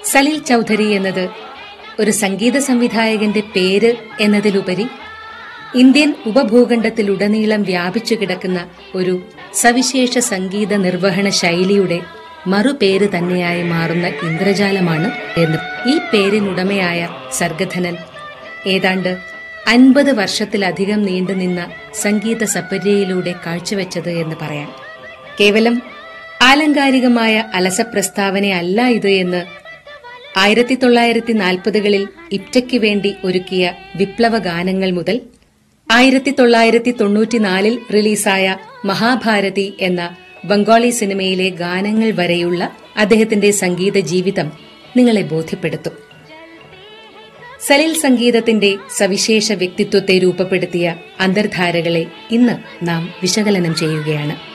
സലിൽ ചൗധരി എന്നത് ഒരു സംഗീത സംവിധായകന്റെ പേര് എന്നതിലുപരി ഇന്ത്യൻ ഉപഭൂഖണ്ഡത്തിലുടനീളം വ്യാപിച്ചു കിടക്കുന്ന ഒരു സവിശേഷ സംഗീത നിർവഹണ ശൈലിയുടെ മറുപേര് തന്നെയായി മാറുന്ന ഇന്ദ്രജാലമാണ് എന്ന് ഈ പേരിനുടമയായ സർഗധനൻ ഏതാണ്ട് അൻപത് വർഷത്തിലധികം നീണ്ടുനിന്ന സംഗീത സപര്യയിലൂടെ കാഴ്ചവെച്ചത് എന്ന് പറയാം കേവലം ആലങ്കാരികമായ അലസപ്രസ്താവനയല്ല ഇത് എന്ന് ആയിരത്തി തൊള്ളായിരത്തി നാൽപ്പതുകളിൽ ഇപ്റ്റയ്ക്ക് വേണ്ടി ഒരുക്കിയ വിപ്ലവ ഗാനങ്ങൾ മുതൽ ആയിരത്തി തൊള്ളായിരത്തി തൊണ്ണൂറ്റിനാലിൽ റിലീസായ മഹാഭാരതി എന്ന ബംഗാളി സിനിമയിലെ ഗാനങ്ങൾ വരെയുള്ള അദ്ദേഹത്തിന്റെ സംഗീത ജീവിതം നിങ്ങളെ ബോധ്യപ്പെടുത്തും സലിൽ സംഗീതത്തിന്റെ സവിശേഷ വ്യക്തിത്വത്തെ രൂപപ്പെടുത്തിയ അന്തർധാരകളെ ഇന്ന് നാം വിശകലനം ചെയ്യുകയാണ്